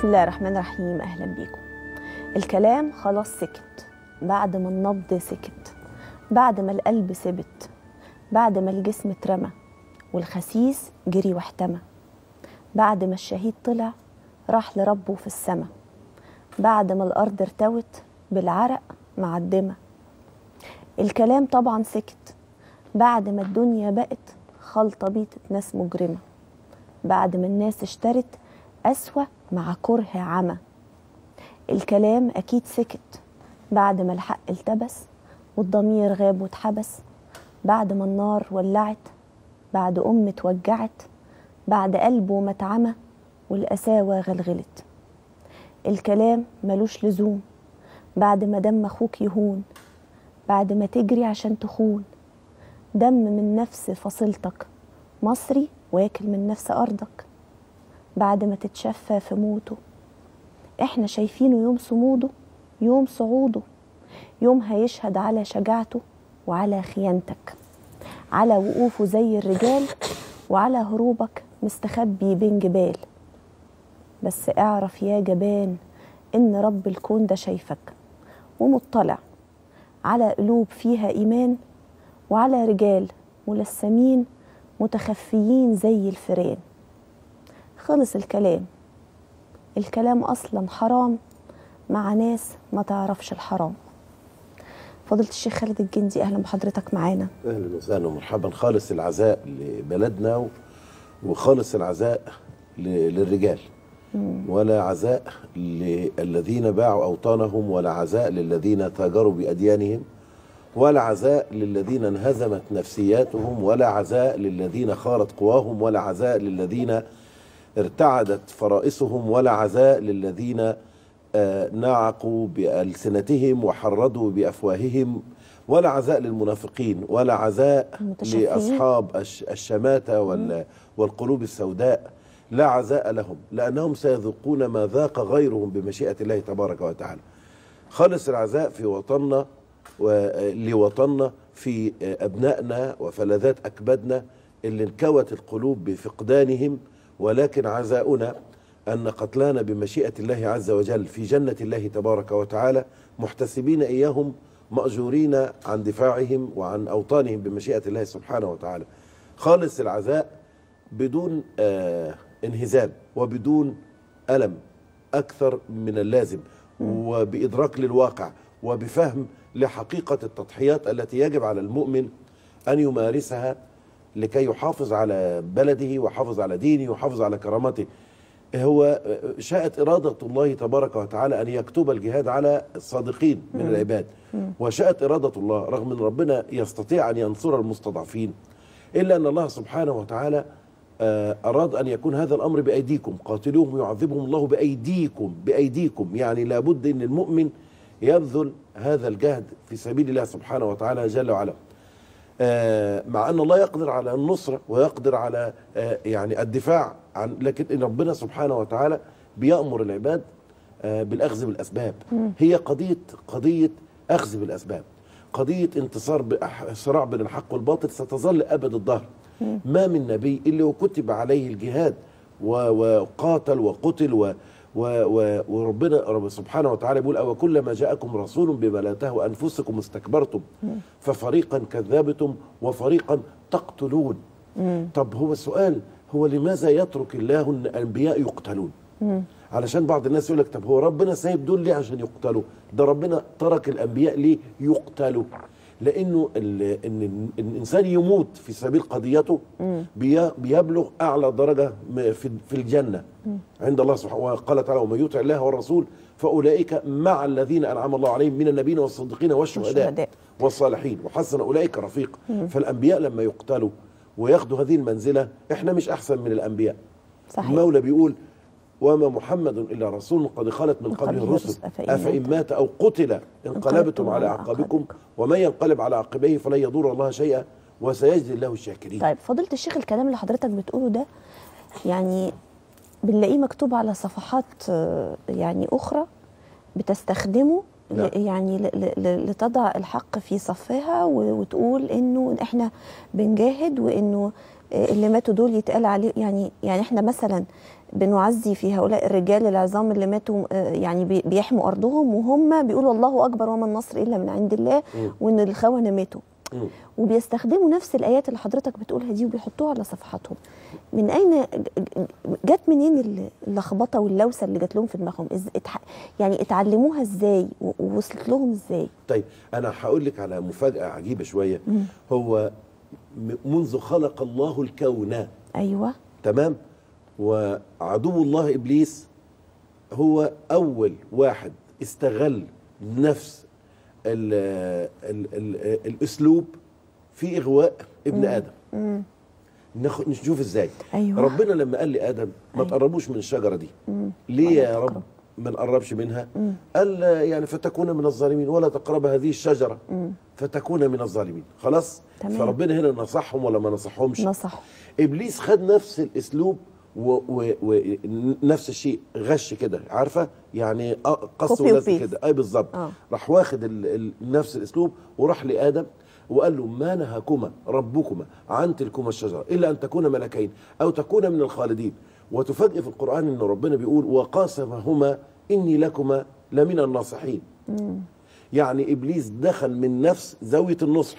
بسم الله الرحمن الرحيم اهلا بيكم الكلام خلاص سكت بعد ما النبض سكت بعد ما القلب ثبت بعد ما الجسم اترمى والخسيس جري واحتمى بعد ما الشهيد طلع راح لربه في السما بعد ما الارض ارتوت بالعرق مع الدمى الكلام طبعا سكت بعد ما الدنيا بقت خلطة بيتة ناس مجرمة بعد ما الناس اشترت أسوأ مع كره عمى الكلام أكيد سكت بعد ما الحق التبس والضمير غاب واتحبس بعد ما النار ولعت بعد أم اتوجعت بعد قلبه ما اتعمى والقساوة غلغلت الكلام ملوش لزوم بعد ما دم أخوك يهون بعد ما تجري عشان تخون دم من نفس فصيلتك مصري واكل من نفس أرضك بعد ما تتشفى في موته احنا شايفينه يوم صموده يوم صعوده يوم هيشهد على شجاعته وعلى خيانتك على وقوفه زي الرجال وعلى هروبك مستخبي بين جبال بس اعرف يا جبان ان رب الكون ده شايفك ومطلع على قلوب فيها ايمان وعلى رجال ملثمين متخفيين زي الفيران خلص الكلام الكلام اصلا حرام مع ناس ما تعرفش الحرام فضيله الشيخ خالد الجندي اهلا بحضرتك معانا اهلا وسهلا ومرحبا خالص العزاء لبلدنا و- وخالص العزاء ل- للرجال ولا عزاء للذين باعوا اوطانهم ولا عزاء للذين تاجروا باديانهم ولا عزاء للذين انهزمت نفسياتهم ولا عزاء للذين خارت قواهم ولا عزاء للذين ارتعدت فرائسهم ولا عزاء للذين آه، نعقوا بألسنتهم وحرضوا بأفواههم ولا عزاء للمنافقين ولا عزاء المتشفين. لأصحاب الش- الشماتة وال- والقلوب السوداء لا عزاء لهم لأنهم سيذوقون ما ذاق غيرهم بمشيئة الله تبارك وتعالى خالص العزاء في وطننا و- لوطننا في أبنائنا وفلذات أكبادنا اللي انكوت القلوب بفقدانهم ولكن عزاؤنا أن قتلانا بمشيئة الله عز وجل في جنة الله تبارك وتعالى محتسبين إياهم مأجورين عن دفاعهم وعن أوطانهم بمشيئة الله سبحانه وتعالى خالص العزاء بدون آه انهزام وبدون ألم أكثر من اللازم وبإدراك للواقع وبفهم لحقيقة التضحيات التي يجب على المؤمن أن يمارسها لكي يحافظ على بلده ويحافظ على دينه ويحافظ على كرامته هو شاءت إرادة الله تبارك وتعالى أن يكتب الجهاد على الصادقين من العباد وشاءت إرادة الله رغم أن ربنا يستطيع أن ينصر المستضعفين إلا أن الله سبحانه وتعالى آه، أراد أن يكون هذا الأمر بأيديكم قاتلوهم يعذبهم الله بأيديكم بأيديكم يعني لابد أن المؤمن يبذل هذا الجهد في سبيل الله سبحانه وتعالى جل وعلا آه، مع ان الله يقدر على النصره ويقدر على آه، يعني الدفاع عن لكن إن ربنا سبحانه وتعالى بيامر العباد آه، بالاخذ بالاسباب هي قضيه قضيه اخذ بالاسباب قضيه انتصار بأح- صراع بين الحق والباطل ستظل ابد الدهر ما من نبي الا وكتب عليه الجهاد و- وقاتل وقتل و و و وربنا رب سبحانه وتعالى بيقول أو كلما جاءكم رسول بما لا تهوى أنفسكم استكبرتم ففريقا كذبتم وفريقا تقتلون طب هو السؤال هو لماذا يترك الله ان الانبياء يقتلون علشان بعض الناس يقول لك طب هو ربنا سايب دول ليه عشان يقتلوا ده ربنا ترك الانبياء ليه يقتلوا لانه ال- ان إن الانسان يموت في سبيل قضيته بي- بيبلغ اعلى درجه م- في في الجنه عند الله سبحانه وقال تعالى ومن يطع الله والرسول فاولئك مع الذين انعم الله عليهم من النبيين والصديقين والشهداء والشهداء. والصالحين وحسن اولئك رفيق فالانبياء لما يقتلوا وياخدوا هذه المنزله احنا مش احسن من الانبياء صحيح المولى بيقول وما محمد الا رسول قد خلت من من قبله قبله الرسل الرسل، أفإن افان مات مات او قتل انقلبتم انقلبتم على على اعقابكم ومن ينقلب على عقبيه فلن يضر الله شيئا وسيجزي الله الشاكرين طيب فضيله الشيخ الكلام اللي حضرتك بتقوله ده يعني بنلاقيه مكتوب على صفحات آه، يعني اخرى بتستخدمه ل- نعم. يعني ل- ل- ل- لتضع الحق في صفها و- وتقول انه احنا بنجاهد وانه آه، اللي ماتوا دول يتقال عليه يعني يعني احنا مثلا بنعزي في هؤلاء الرجال العظام اللي ماتوا آه، يعني بي- بيحموا ارضهم وهم بيقولوا الله اكبر وما النصر الا من عند الله مم. وان الخونه ماتوا مم. وبيستخدموا نفس الايات اللي حضرتك بتقولها دي وبيحطوها على صفحاتهم من اين ج- ج- جت منين ال- اللخبطه واللوسه اللي جات لهم في دماغهم إز... اتح... يعني اتعلموها ازاي و- ووصلت لهم ازاي طيب انا هقول لك على مفاجاه عجيبه شويه هو م- منذ خلق الله الكون ايوه تمام وعدو الله ابليس هو اول واحد استغل نفس ال ال ال الاسلوب في اغواء ابن ادم ناخد نشوف ازاي أيوة. ربنا لما قال لادم ما أيوة. تقربوش من الشجره دي ليه يا رب ما نقربش منها قال يعني فتكون من الظالمين ولا تقرب هذه الشجره فتكون من الظالمين خلاص تمام. فربنا هنا نصحهم ولا ما نصحهمش نصح ابليس خد نفس الاسلوب ونفس الشيء غش كده عارفه يعني آه قص Copy ولزق وpaste. كده اي بالظبط آه. راح واخد ال ال نفس الاسلوب وراح لادم وقال له ما نهاكما ربكما عن تلكما الشجره الا ان تكونا ملكين او تكونا من الخالدين وتفاجئ في القران ان ربنا بيقول وقاسمهما اني لكما لمن الناصحين يعني ابليس دخل من نفس زاويه النصح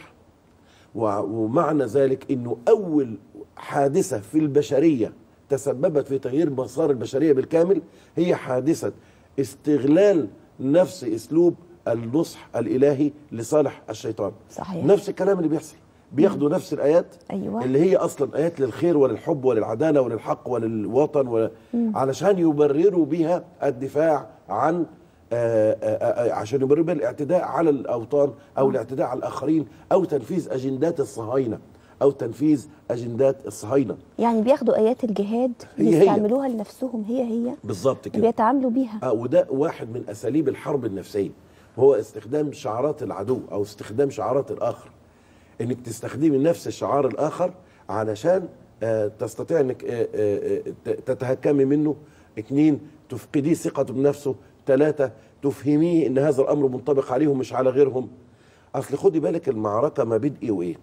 و- ومعنى ذلك انه اول حادثه في البشريه تسببت في تغيير مسار البشريه بالكامل هي حادثه استغلال نفس اسلوب النصح الالهي لصالح الشيطان صحيح. نفس الكلام اللي بيحصل بياخدوا نفس الايات أيوة. اللي هي اصلا ايات للخير وللحب وللعداله وللحق وللوطن ول... علشان يبرروا بيها الدفاع عن آه، آه، آه، عشان يبرروا بيها الاعتداء على الاوطان او الاعتداء على الاخرين او تنفيذ اجندات الصهاينه او تنفيذ اجندات الصهاينه يعني بياخدوا ايات الجهاد هي هي. بيستعملوها لنفسهم هي هي بالظبط كده بيتعاملوا بيها آه وده واحد من اساليب الحرب النفسيه هو استخدام شعارات العدو او استخدام شعارات الاخر انك تستخدمي نفس الشعار الاخر علشان آه تستطيع انك آه آه آه، تتهكمي منه اثنين تفقديه ثقته بنفسه ثلاثة تفهميه ان هذا الامر منطبق عليهم مش على غيرهم اصل خدي بالك المعركه ما بين ايه وايه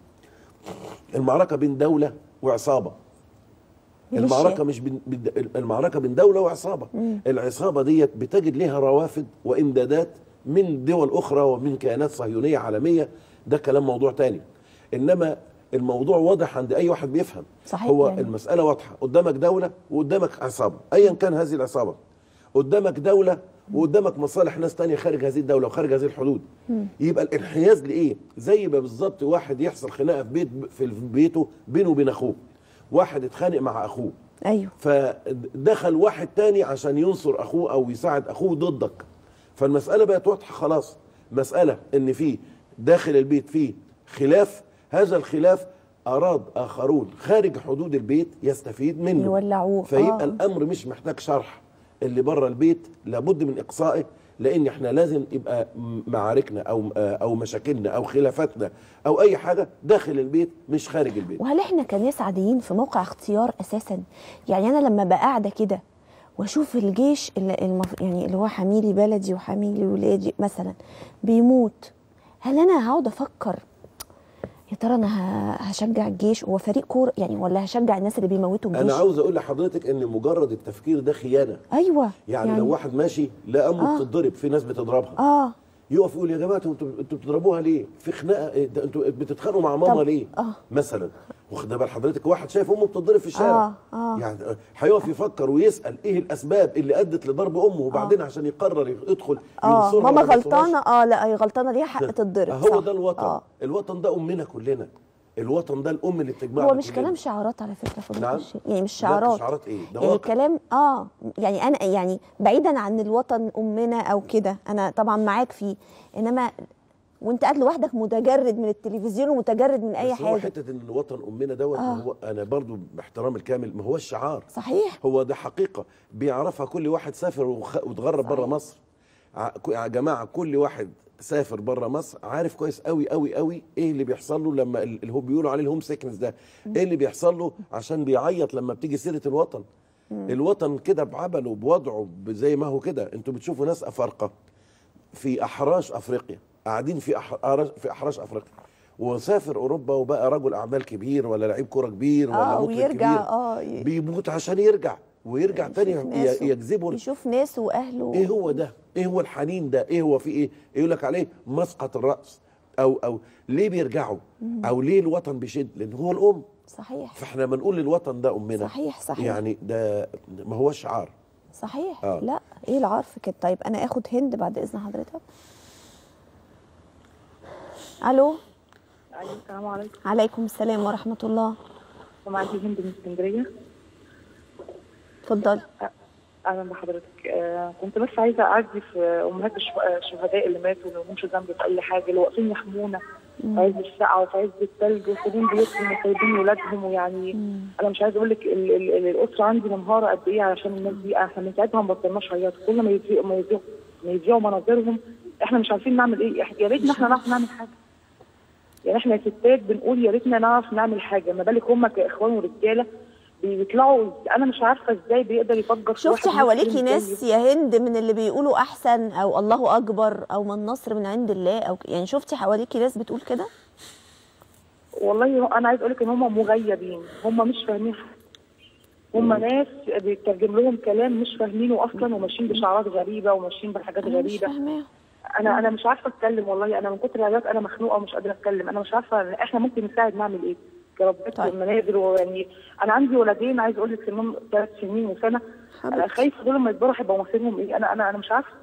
المعركه بين دوله وعصابه ميليشيا. المعركه مش بين بين- المعركه بين دوله وعصابه العصابه ديت بتجد لها روافد وامدادات من دول اخرى ومن كيانات صهيونيه عالميه ده كلام موضوع تاني انما الموضوع واضح عند اي واحد بيفهم صحيح هو يعني. المساله واضحه قدامك دوله وقدامك عصابه ايا كان هذه العصابه قدامك دوله وقدامك مصالح ناس تانية خارج هذه الدوله وخارج هذه الحدود يبقى الانحياز لايه زي ما بالظبط واحد يحصل خناقه في بيت في بيته بينه وبين اخوه واحد اتخانق مع اخوه ايوه فدخل واحد تاني عشان ينصر اخوه او يساعد اخوه ضدك فالمساله بقت واضحه خلاص مساله ان في داخل البيت في خلاف هذا الخلاف اراد اخرون خارج حدود البيت يستفيد منه يولعوه. فيبقى آه. الامر مش محتاج شرح اللي بره البيت لابد من اقصائه لان احنا لازم يبقى م- معاركنا او او مشاكلنا او خلافاتنا او اي حاجه داخل البيت مش خارج البيت وهل احنا كناس عاديين في موقع اختيار اساسا يعني انا لما بقى قاعده كده واشوف الجيش اللي المف... يعني اللي هو حميلي بلدي وحميلي ولادي مثلا بيموت هل انا هقعد افكر يا ترى انا ه- هشجع الجيش هو فريق كوره يعني ولا هشجع الناس اللي بيموتوا الجيش انا عاوز اقول لحضرتك ان مجرد التفكير ده خيانه ايوه يعني, يعني لو واحد ماشي لا امه آه. بتتضرب في ناس بتضربها اه يقف يقول يا جماعه انتوا انتوا بتضربوها ليه؟ في خناقه إيه ده انتوا بتتخانقوا مع ماما طب، ليه؟ آه. مثلا واخد بال حضرتك واحد شايف امه بتتضرب في الشارع آه، آه. يعني هيقف يفكر ويسال ايه الاسباب اللي ادت لضرب امه وبعدين عشان يقرر يدخل اه ينصرها ماما ولا ما ينصرهاش. غلطانه اه لا هي غلطانه ليها حق تتضرب هو صح. ده الوطن آه. الوطن ده امنا كلنا الوطن ده الام اللي بتجمعنا هو مش كلنا. كلام شعارات على فكره فضيلة نعم. الشيخ يعني مش لا، شعارات شعارات إيه؟ ده يعني واقع. كلام اه يعني انا يعني بعيدا عن الوطن امنا او كده انا طبعا معاك فيه انما وانت قاعد لوحدك متجرد من التلفزيون ومتجرد من اي بس هو حاجه حته ان الوطن امنا دوت آه. ما هو انا برضو باحترام الكامل ما هوش شعار صحيح هو ده حقيقه بيعرفها كل واحد سافر وخ- واتغرب بره صحيح. مصر ع- ك- يا جماعه كل واحد سافر بره مصر عارف كويس قوي قوي قوي ايه اللي بيحصل له لما ال- اللي هو بيقولوا عليه الهوم سيكنس ده ايه اللي بيحصل له عشان بيعيط لما بتيجي سيره الوطن الوطن كده بعمله بوضعه زي ما هو كده انتوا بتشوفوا ناس افارقه في احراش افريقيا قاعدين في أحراش في احراش افريقيا وسافر اوروبا وبقى رجل اعمال كبير ولا لعيب كوره كبير ولا اه مطرب ويرجع كبير اه ي- بيموت عشان يرجع ويرجع تاني يشوف ناسه. ي- يجذبه يشوف ناسه واهله ايه هو ده ايه هو الحنين ده ايه هو في ايه يقول لك عليه مسقط الراس او او ليه بيرجعوا او ليه الوطن بيشد لان هو الام صحيح فاحنا لما نقول للوطن ده امنا صحيح صحيح يعني ده ما هو شعار صحيح آه. لا ايه العار في كده طيب انا اخد هند بعد اذن حضرتك الو أيوة، السلام عليكم عليكم السلام ورحمه الله معاكي هند من اسكندريه اتفضلي اهلا بحضرتك آه كنت بس عايزه اعزي في امهات الشه- الشهداء اللي ماتوا اللي ملهمش ذنب في اي حاجه اللي واقفين يحمونا في عز السقعه وفي عز الثلج وسايبين بيوتهم وسايبين ولادهم ويعني انا مش عايزه اقول لك ال- ال- ال- الاسره عندي منهاره قد ايه عشان الناس دي احنا من ساعتها ما بطلناش عياط كل ما يذيعوا ما يذيعوا ما يذيعوا مناظرهم احنا مش عارفين نعمل ايه إح- يا ريتنا احنا نعرف نعمل حاجه يعني احنا ستات بنقول يا ريتنا نعرف نعمل حاجه ما بالك هم كاخوان ورجاله بيطلعوا انا مش عارفه ازاي بيقدر يفجر في شفتي واحد حواليكي مسلم ناس زيه. يا هند من اللي بيقولوا احسن او الله اكبر او ما النصر من عند الله او ك- يعني شفتي حواليكي ناس بتقول كده والله هو- انا عايز اقول لك ان هم مغيبين هم مش فاهمين حاجة. هم ناس بيترجم لهم كلام مش فاهمينه اصلا وماشيين بشعارات غريبه وماشيين بحاجات انا مش غريبه فاهماها انا انا مش عارفه اتكلم والله انا من كتر العياط انا مخنوقه ومش قادره اتكلم انا مش عارفه احنا ممكن نساعد نعمل ايه كربات طيب. طيب. المنازل ويعني انا عندي ولدين عايز اقول لك سنهم ثلاث سنين وسنه انا حبيبتي. خايفه دول لما يكبروا هيبقى مصيرهم ايه انا انا انا مش عارفه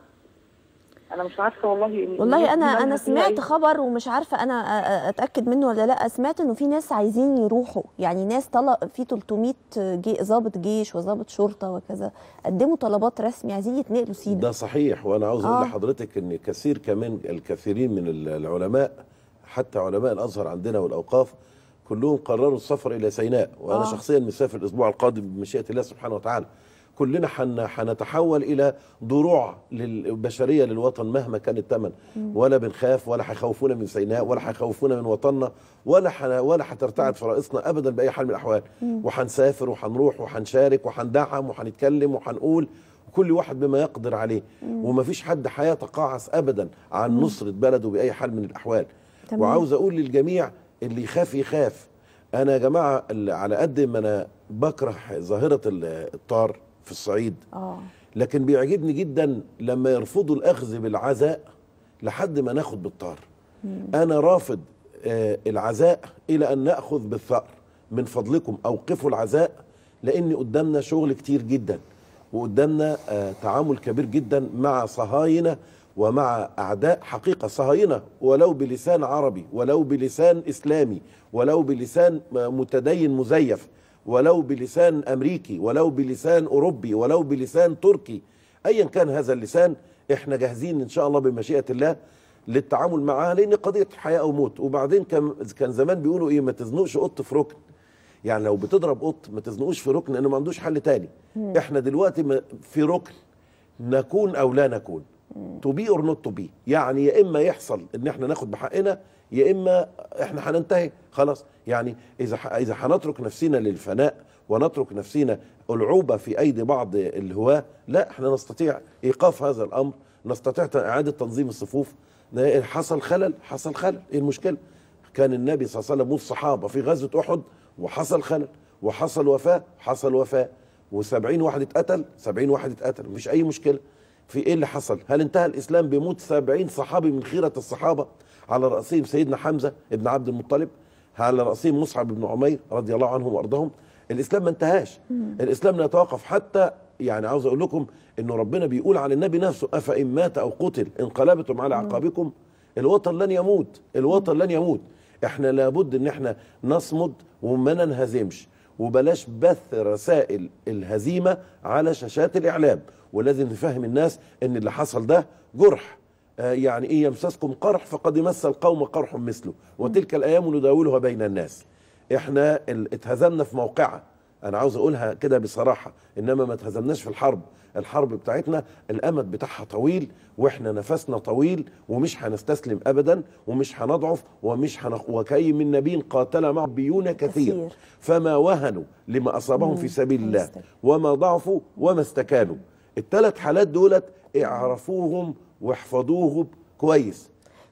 انا مش عارفه والله إن- والله الناس انا دي انا مالها فيها سمعت إيه. خبر ومش عارفه انا أ- أ- اتاكد منه ولا لا سمعت انه في ناس عايزين يروحوا يعني ناس طلب في 300 جي ضابط جيش وضابط شرطه وكذا قدموا طلبات رسمي عايزين يتنقلوا سينا ده صحيح وانا عاوز اقول آه. لحضرتك ان كثير كمان الكثيرين من العلماء حتى علماء الازهر عندنا والاوقاف كلهم قرروا السفر الى سيناء وانا آه. آه. شخصيا مسافر الاسبوع القادم بمشيئه الله سبحانه وتعالى كلنا حن حنتحول الى ضروع للبشريه للوطن مهما كان الثمن ولا بنخاف ولا هيخوفونا من سيناء ولا هيخوفونا من وطننا ولا حن ولا هترتعد فرائصنا ابدا باي حال من الاحوال وهنسافر وهنروح وهنشارك وهندعم وهنتكلم وهنقول كل واحد بما يقدر عليه ومفيش حد هيتقاعس ابدا عن نصره بلده باي حال من الاحوال تمام. وعاوز اقول للجميع اللي يخاف يخاف انا يا جماعه اللي على قد ما انا بكره ظاهره ال- الطار في الصعيد اه لكن بيعجبني جدا لما يرفضوا الاخذ بالعزاء لحد ما ناخد بالطار انا رافض آه، العزاء الى ان ناخذ بالثأر من فضلكم اوقفوا العزاء لان قدامنا شغل كتير جدا وقدامنا آه، تعامل كبير جدا مع صهاينه ومع اعداء حقيقه صهاينه ولو بلسان عربي ولو بلسان اسلامي ولو بلسان متدين مزيف ولو بلسان امريكي ولو بلسان اوروبي ولو بلسان تركي ايا كان هذا اللسان احنا جاهزين ان شاء الله بمشيئه الله للتعامل معاها لان قضيه حياه او موت وبعدين كان كان زمان بيقولوا ايه ما تزنقش قط في ركن يعني لو بتضرب قط ما تزنقوش في ركن لانه ما عندوش حل تاني احنا دلوقتي ما- في ركن نكون او لا نكون تو بي اور نوت تو بي يعني يا اما يحصل ان احنا ناخد بحقنا يا اما احنا هننتهي خلاص يعني اذا ح- اذا هنترك نفسنا للفناء ونترك نفسنا العوبه في ايدي بعض الهواه لا احنا نستطيع ايقاف هذا الامر نستطيع ت- اعاده تنظيم الصفوف ده حصل خلل حصل خلل ايه المشكله كان النبي صلى الله عليه وسلم والصحابه في غزوه احد وحصل خلل وحصل وفاه حصل وفاه و70 واحد اتقتل 70 واحد اتقتل مفيش اي مشكله في ايه اللي حصل هل انتهى الاسلام بموت 70 صحابي من خيره الصحابه على راسهم سيدنا حمزه ابن عبد المطلب على راسهم مصعب بن عمير رضي الله عنهم وارضاهم الاسلام ما انتهاش الاسلام لا يتوقف حتى يعني عاوز اقول لكم انه ربنا بيقول عن النبي نفسه افان مات او قتل انقلبتم على عقابكم الوطن لن يموت الوطن لن يموت احنا لابد ان احنا نصمد وما ننهزمش وبلاش بث رسائل الهزيمه على شاشات الاعلام ولازم نفهم الناس ان اللي حصل ده جرح آه، يعني ايه يمسسكم قرح فقد مس القوم قرح مثله وتلك الايام نداولها بين الناس احنا ال- اتهزمنا في موقعه انا عاوز اقولها كده بصراحه انما ما اتهزمناش في الحرب الحرب بتاعتنا الامد بتاعها طويل واحنا نفسنا طويل ومش هنستسلم ابدا ومش هنضعف ومش هنخ... وكي من نبي قاتل معه بيون كثير كثير. فما وهنوا لما اصابهم في سبيل الله مستك- وما ضعفوا وما استكانوا الثلاث حالات دولت اعرفوهم واحفظوهم كويس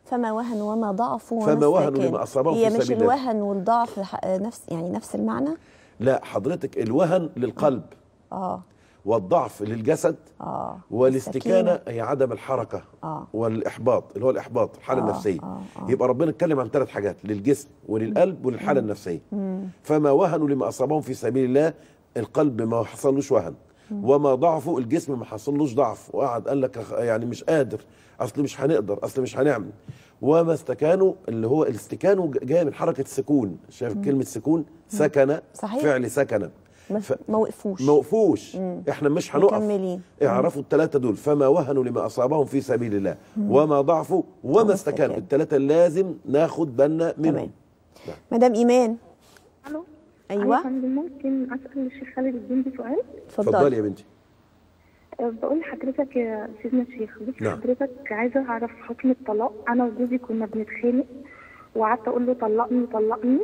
فما وهنوا وما ضعفوا فما وما وهنوا استكانوا. لما أصابهم هي في مش سبيل الله. الوهن والضعف ح- نفس يعني نفس المعنى لا حضرتك الوهن للقلب اه والضعف للجسد اه والاستكانه السكينة. هي عدم الحركه آه. والاحباط اللي هو الاحباط الحاله آه، النفسيه آه، آه. يبقى ربنا اتكلم عن ثلاث حاجات للجسم وللقلب وللحاله النفسيه فما وهنوا لما اصابهم في سبيل الله القلب ما حصلوش وهن وما ضعفوا الجسم ما حصلوش ضعف وقعد قال لك أخ- يعني مش قادر اصل مش هنقدر اصل مش هنعمل وما استكانوا اللي هو الاستكانوا جاي من حركه السكون شايف كلمه سكون سكن صحيح. فعل سكن ما, ف- ما وقفوش ما وقفوش احنا مش هنقف مكملين. اعرفوا الثلاثه دول فما وهنوا لما اصابهم في سبيل الله وما ضعفوا وما وما استكانوا استكانوا. الثلاثه لازم ناخد بالنا منهم تمام مدام ايمان الو أيوة. يا فندم ممكن اسال الشيخ خالد الجندي سؤال اتفضلي اتفضلي يا بنتي أه، بقول لحضرتك يا سيدنا الشيخ بص نعم. حضرتك عايزه اعرف حكم الطلاق انا وجوزي كنا بنتخانق وقعدت اقول له طلقني طلقني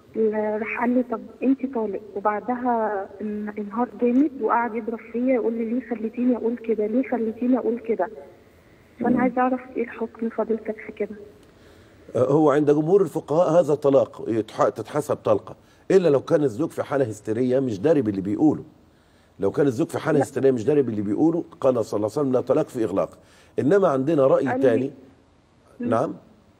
راح قال لي طب انت طالق وبعدها ان- انهار جامد وقعد يضرب فيا يقول لي ليه خليتيني اقول كده ليه خليتيني اقول كده فانا عايزه اعرف ايه الحكم فضيلتك في كده آه، هو عند جمهور الفقهاء هذا طلاق يتح- تتحسب طلقه الا لو كان الزوج في حاله هستيريه مش داري باللي بيقوله لو كان الزوج في حاله هستيريه مش داري باللي بيقوله قال صلى الله عليه وسلم لا طلاق في اغلاق انما عندنا راي قال لي- ثاني نعم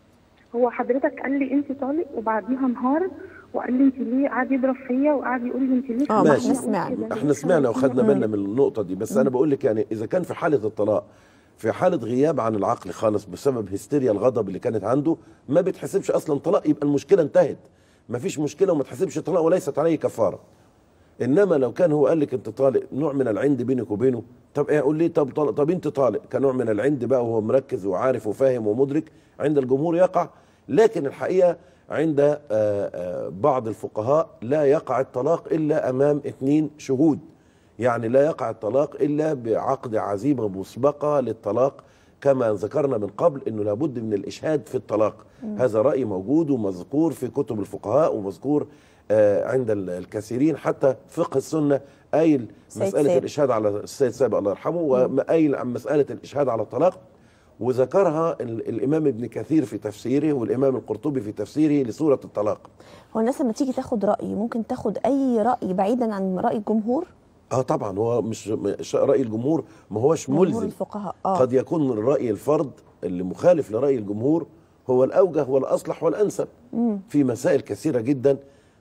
هو حضرتك قال لي انت طالق وبعديها انهار وقال لي انت ليه قعد يضرب فيا وقعد يقول لي انت ليه اه ما ماشي. احنا سمعنا كده؟ احنا ليه سمعنا خليتيني وخدنا بالنا من النقطة دي بس أنا بقول لك يعني إذا كان في حالة الطلاق في حالة غياب عن العقل خالص بسبب هستيريا الغضب اللي كانت عنده ما بتحسبش أصلا طلاق يبقى المشكلة انتهت ما فيش مشكلة وما تحسبش طلاق وليست عليه كفارة إنما لو كان هو قال لك أنت طالق نوع من العند بينك وبينه طب إيه قول لي طب طالق طب أنت طالق كنوع من العند بقى وهو مركز وعارف وفاهم ومدرك عند الجمهور يقع لكن الحقيقة عند آه، آه، بعض الفقهاء لا يقع الطلاق إلا أمام اثنين شهود يعني لا يقع الطلاق إلا بعقد عزيمة مسبقة للطلاق كما ذكرنا من قبل أنه لابد من الإشهاد في الطلاق هذا رأي موجود ومذكور في كتب الفقهاء ومذكور آه، عند ال- الكثيرين حتى فقه السنة قايل سيد مسألة سابق. الإشهاد على السيد سابق الله يرحمه وقايل عن مسألة الإشهاد على الطلاق وذكرها ال- الإمام ابن كثير في تفسيره والإمام القرطبي في تفسيره لسورة الطلاق هو الناس لما تيجي تاخد رأي ممكن تاخد أي رأي بعيدا عن رأي الجمهور اه طبعا هو مش مش راي الجمهور ما هوش جمهور ملزم الفقهاء اه قد يكون الراي الفرد اللي مخالف لراي الجمهور هو الاوجه والاصلح والانسب في مسائل كثيره جدا ال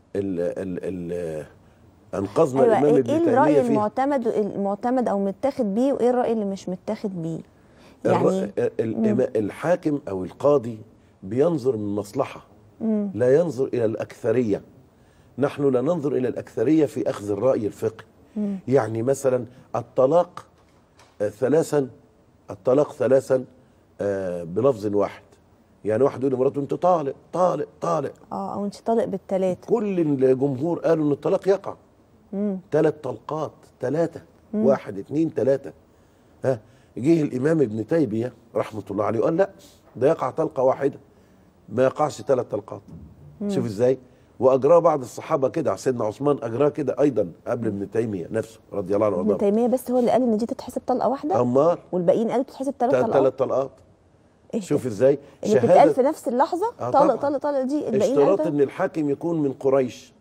ال ال انقذنا ايوه الامام ايه ابن إيه تيميه الرأي فيه المعتمد المعتمد او متاخد بيه وايه الرأي اللي مش متاخد بيه يعني الر- ال- الحاكم او القاضي بينظر من مصلحه لا ينظر الى الاكثريه نحن لا ننظر الى الاكثريه في اخذ الراي الفقهي يعني مثلا الطلاق آه، ثلاثا الطلاق ثلاثا آه، بلفظ واحد يعني واحد يقول لمراته انت طالق طالق طالق اه او انت طالق بالثلاثه كل الجمهور قالوا ان الطلاق يقع ثلاث طلقات ثلاثة واحد اثنين ثلاثة ها جه الإمام ابن تيمية رحمة الله عليه وقال لا ده يقع طلقة واحدة ما يقعش ثلاث طلقات شوف ازاي وأجراه بعض الصحابة كده سيدنا عثمان أجراه كده أيضا قبل ابن تيمية نفسه رضي الله عنه ابن وارضاه تيميه بس هو اللي قال ان دي تتحسب طلقه واحده أمال والباقيين قالوا تتحسب ثلاث ثلاث طلقات طلقات إيه شوف ده؟ ازاي اللي بتتقال في نفس اللحظه آه طلق طبعاً. طلق طلق دي الباقيين اشتراط قالوا ان الحاكم يكون من قريش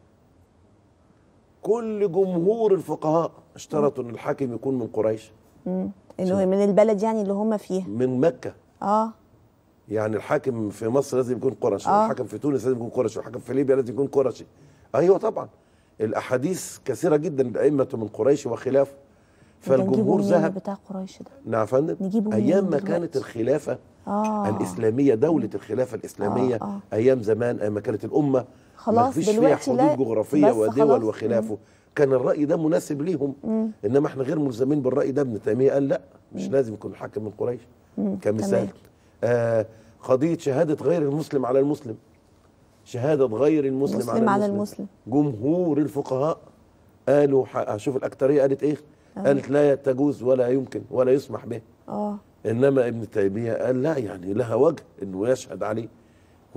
كل جمهور الفقهاء اشترطوا ان الحاكم يكون من قريش انه من البلد يعني اللي هم فيها من مكة اه يعني الحاكم في مصر لازم يكون قرشي آه. والحاكم في تونس لازم يكون قرشي والحاكم في ليبيا لازم يكون قرشي ايوه طبعا الاحاديث كثيره جدا الائمه من قريش وخلافه ده نجيبه فالجمهور منين ذهب بتاع قريش ده نعم يا فندم نجيبه منين ايام ما دلوقتي؟ كانت الخلافه اه الاسلاميه دوله الخلافه الاسلاميه آه، آه. ايام زمان ايام ما كانت الامه خلاص ما فيش فيها دلوقتي لا، حدود جغرافيه بس ودول خلاص. وخلافه كان الراي ده مناسب ليهم انما احنا غير ملزمين بالراي ده ابن تيميه قال لا مش لازم يكون الحاكم من قريش كمثال تمام. آه قضيه شهاده غير المسلم على المسلم شهاده غير المسلم مسلم على على المسلم, المسلم. جمهور الفقهاء قالوا ح- شوف الاكثريه قالت ايه قالت لا تجوز ولا يمكن ولا يسمح به اه انما ابن تيميه قال لا يعني لها وجه انه يشهد عليه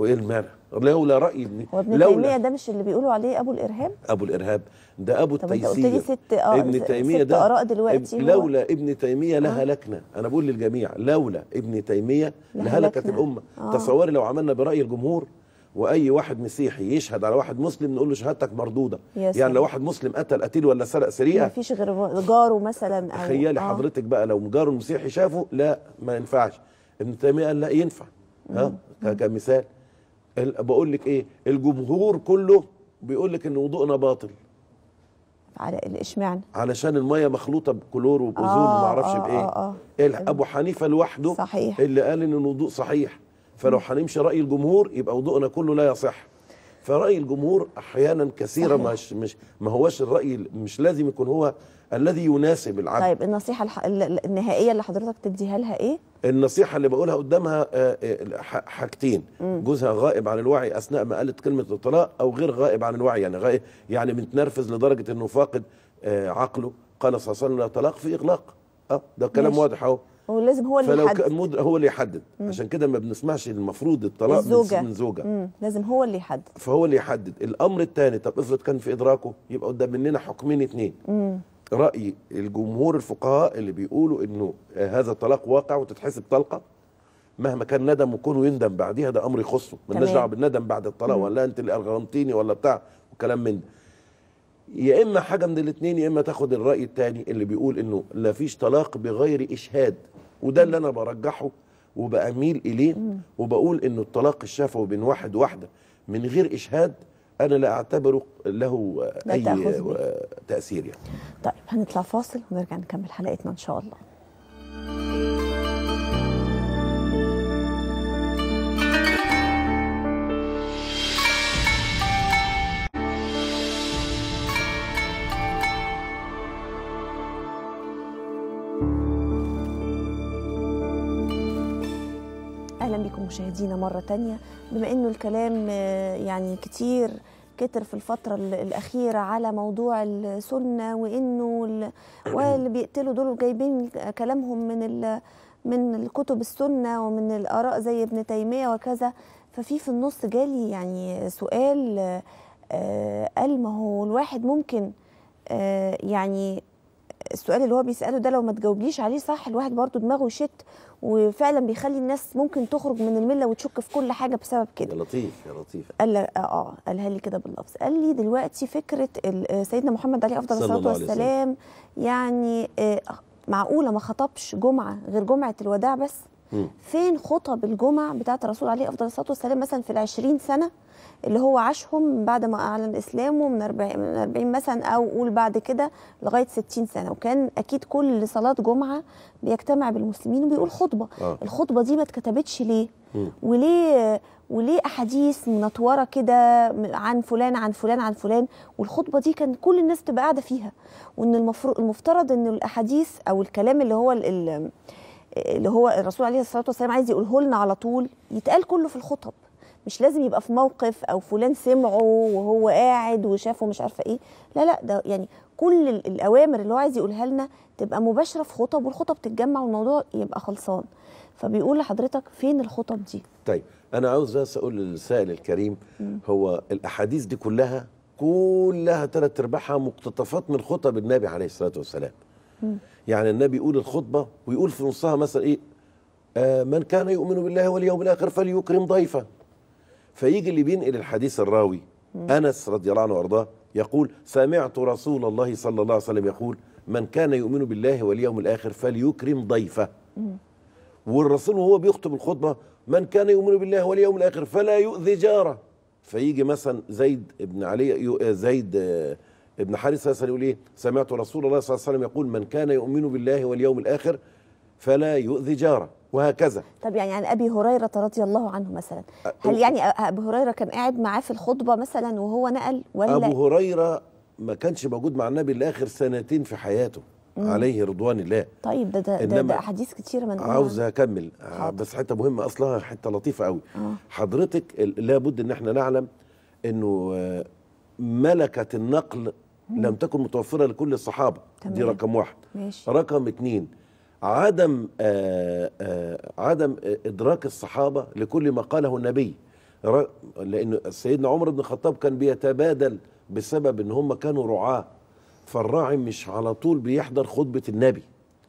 وايه المانع لولا راي ابن هو ابن تيميه لولا ده مش اللي بيقولوا عليه ابو الارهاب ابو الارهاب ده ابو طب انت التيسير قلت لي ست اه ابن تيميه ست ده اراء دلوقتي اب- هو- لولا ابن تيميه لهلكنا انا بقول للجميع لولا ابن تيميه لهلكت لهلكنا. الامه آه. تصوري لو عملنا براي الجمهور واي واحد مسيحي يشهد على واحد مسلم نقول له شهادتك مردوده يا يعني سلام. لو واحد مسلم قتل قتيل ولا سرق ما سرقه فيش غير جاره مثلا او تخيلي آه. حضرتك بقى لو جاره المسيحي شافه لا ما ينفعش ابن تيميه قال لا ينفع ها ك- كمثال ال- بقول لك ايه الجمهور كله بيقول لك ان وضوءنا باطل على الاشمعنى علشان الميه مخلوطه بكلور وبأوزون آه، وما اعرفش آه، بايه آه، ال- ابو حنيفه لوحده صحيح. اللي قال ان الوضوء صحيح فلو هنمشي راي الجمهور يبقى وضوءنا كله لا يصح فراي الجمهور احيانا كثيرا صحيح. مش مش ما هوش الراي مش لازم يكون هو الذي يناسب العبد طيب النصيحه الح... ال- ال- النهائيه اللي حضرتك تديها لها ايه النصيحة اللي بقولها قدامها آه، آه، ح- حاجتين جوزها غائب عن الوعي أثناء ما قالت كلمة الطلاق أو غير غائب عن الوعي يعني غائب يعني متنرفز لدرجة إنه فاقد آه، عقله قال صلى الله عليه وسلم لا طلاق في إغلاق أه ده كلام ماشي. واضح أهو هو لازم هو اللي فلو يحدد كان مد- هو اللي يحدد عشان كده ما بنسمعش المفروض الطلاق من- الزوجة. من زوجة مم. لازم هو اللي يحدد فهو اللي يحدد الامر الثاني طب افرض كان في ادراكه يبقى قدام مننا حكمين اثنين راي الجمهور الفقهاء اللي بيقولوا انه آه، هذا الطلاق واقع وتتحسب طلقه مهما كان ندم وكونه يندم بعديها ده امر يخصه مالناش تمام. دعوه بالندم بعد الطلاق ولا انت اللي ارغمتيني ولا بتاع وكلام من ده يا اما حاجه من الاثنين يا اما تاخد الراي الثاني اللي بيقول انه لا فيش طلاق بغير اشهاد وده اللي انا برجحه وباميل اليه وبقول انه الطلاق الشفوي بين واحد وواحده من غير اشهاد انا لا اعتبره له آه، لا اي تأخذ به. آه، تاثير يعني طيب هنطلع فاصل ونرجع نكمل حلقتنا ان شاء الله اهلا بكم مشاهدينا مره تانية بما انه الكلام آه، يعني كتير كتر في الفترة ال- الأخيرة على موضوع السنة وإنه ال- واللي بيقتلوا دول جايبين كلامهم من ال من الكتب السنة ومن الآراء زي ابن تيمية وكذا ففي في النص جالي يعني سؤال آه، آه، قال ما هو الواحد ممكن آه، يعني السؤال اللي هو بيسأله ده لو ما تجاوبليش عليه صح الواحد برضه دماغه يشت وفعلا بيخلي الناس ممكن تخرج من الملة وتشك في كل حاجة بسبب كده يا لطيف يا لطيف قال لي اه اه قالها لي كده باللفظ قال لي دلوقتي فكره ال- سيدنا محمد عليه افضل صلى الصلاه الله عليه وسلم. والسلام يعني آه، معقوله ما خطبش جمعه غير جمعه الوداع بس مم. فين خطب الجمعه بتاعه الرسول عليه افضل الصلاه والسلام مثلا في العشرين سنه اللي هو عاشهم بعد ما اعلن اسلامه من 40 من 40 مثلا او قول بعد كده لغايه 60 سنه وكان اكيد كل صلاه جمعه بيجتمع بالمسلمين وبيقول خطبه آه. الخطبه دي ما اتكتبتش ليه مم. وليه وليه احاديث منطوره كده عن فلان عن فلان عن فلان والخطبه دي كان كل الناس تبقى قاعده فيها وان المفروض المفترض ان الاحاديث او الكلام اللي هو ال- ال- اللي هو الرسول عليه الصلاه والسلام عايز يقوله لنا على طول يتقال كله في الخطب مش لازم يبقى في موقف او فلان سمعه وهو قاعد وشافه مش عارفه ايه لا لا ده يعني كل ال- الاوامر اللي هو عايز يقولها لنا تبقى مباشره في خطب والخطب تتجمع والموضوع يبقى خلصان فبيقول لحضرتك فين الخطب دي طيب انا عاوز بس اقول للسائل الكريم هو الاحاديث دي كلها كلها ثلاث ارباعها مقتطفات من خطب النبي عليه الصلاه والسلام يعني النبي يقول الخطبه ويقول في نصها مثلا ايه آه من كان يؤمن بالله واليوم الاخر فليكرم ضيفه فيجي اللي بينقل الحديث الراوي انس رضي الله عنه وارضاه يقول سمعت رسول الله صلى الله عليه وسلم يقول من كان يؤمن بالله واليوم الاخر فليكرم ضيفه والرسول وهو بيخطب الخطبه من كان يؤمن بالله واليوم الاخر فلا يؤذي جاره فيجي مثلا زيد بن علي يو- آه، زيد آه، ابن حارثه مثلا يقول ايه سمعت رسول الله صلى الله عليه وسلم يقول من كان يؤمن بالله واليوم الاخر فلا يؤذي جاره وهكذا طب يعني عن ابي هريره رضي الله عنه مثلا هل يعني ابو هريره كان قاعد معاه في الخطبه مثلا وهو نقل ولا ابو هريره ما كانش موجود مع النبي الا اخر سنتين في حياته عليه رضوان الله طيب ده ده, ده, إنما ده احاديث كتيره من عاوز اكمل آه، حاضر. بس حته مهمه اصلها حته لطيفه قوي آه. حضرتك ال- لابد ان احنا نعلم انه آه، ملكه النقل لم تكن متوفره لكل الصحابه تمام. دي رقم واحد ماشي رقم اتنين عدم آه آه عدم آه ادراك الصحابه لكل ما قاله النبي ر- لان سيدنا عمر بن الخطاب كان بيتبادل بسبب ان هم كانوا رعاه فالراعي مش على طول بيحضر خطبه النبي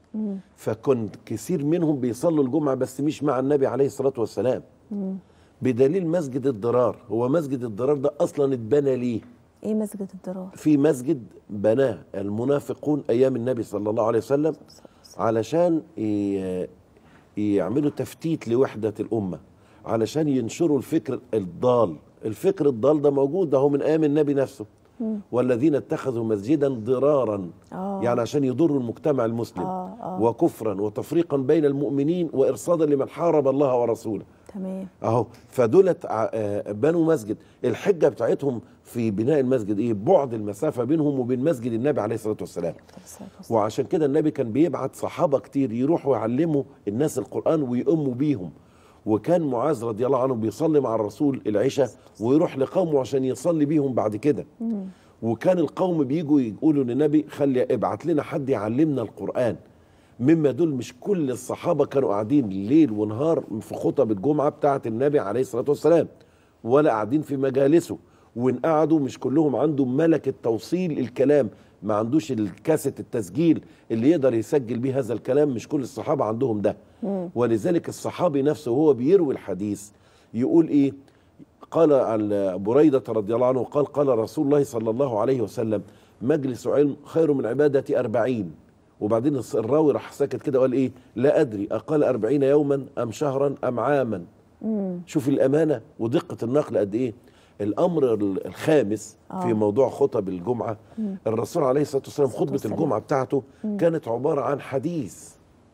فكن كثير منهم بيصلوا الجمعه بس مش مع النبي عليه الصلاه والسلام بدليل مسجد الضرار هو مسجد الضرار ده اصلا اتبنى ليه ايه مسجد الضرار في مسجد بناه المنافقون ايام النبي صلى الله عليه وسلم علشان ي- يعملوا تفتيت لوحده الامه علشان ينشروا الفكر الضال الفكر الضال ده موجود ده هو من ايام النبي نفسه والذين اتخذوا مسجدا ضرارا آه. يعني عشان يضروا المجتمع المسلم آه، آه. وكفرا وتفريقا بين المؤمنين وارصادا لمن حارب الله ورسوله تمام اهو فدولت ع- آه، بنوا مسجد الحجه بتاعتهم في بناء المسجد ايه بعد المسافه بينهم وبين مسجد النبي عليه الصلاه والسلام وعشان كده النبي كان بيبعت صحابه كتير يروحوا يعلموا الناس القران ويؤموا بيهم وكان معاذ رضي الله عنه بيصلي مع الرسول العشاء ويروح لقومه عشان يصلي بيهم بعد كده وكان القوم بيجوا يقولوا للنبي خلي ابعت لنا حد يعلمنا القران مما دول مش كل الصحابه كانوا قاعدين ليل ونهار في خطب الجمعه بتاعه النبي عليه الصلاه والسلام ولا قاعدين في مجالسه وان قعدوا مش كلهم عندهم ملكه توصيل الكلام ما عندوش الكاسيت التسجيل اللي يقدر يسجل بيه هذا الكلام مش كل الصحابه عندهم ده ولذلك الصحابي نفسه وهو بيروي الحديث يقول ايه قال عن بريدة رضي الله عنه قال قال رسول الله صلى الله عليه وسلم مجلس علم خير من عبادة أربعين وبعدين الراوي راح ساكت كده وقال ايه لا أدري أقال أربعين يوما أم شهرا أم عاما شوف الأمانة ودقة النقل قد ايه الأمر الخامس في موضوع خطب الجمعة الرسول عليه الصلاة والسلام خطبة والسلام. الجمعة بتاعته كانت عبارة عن حديث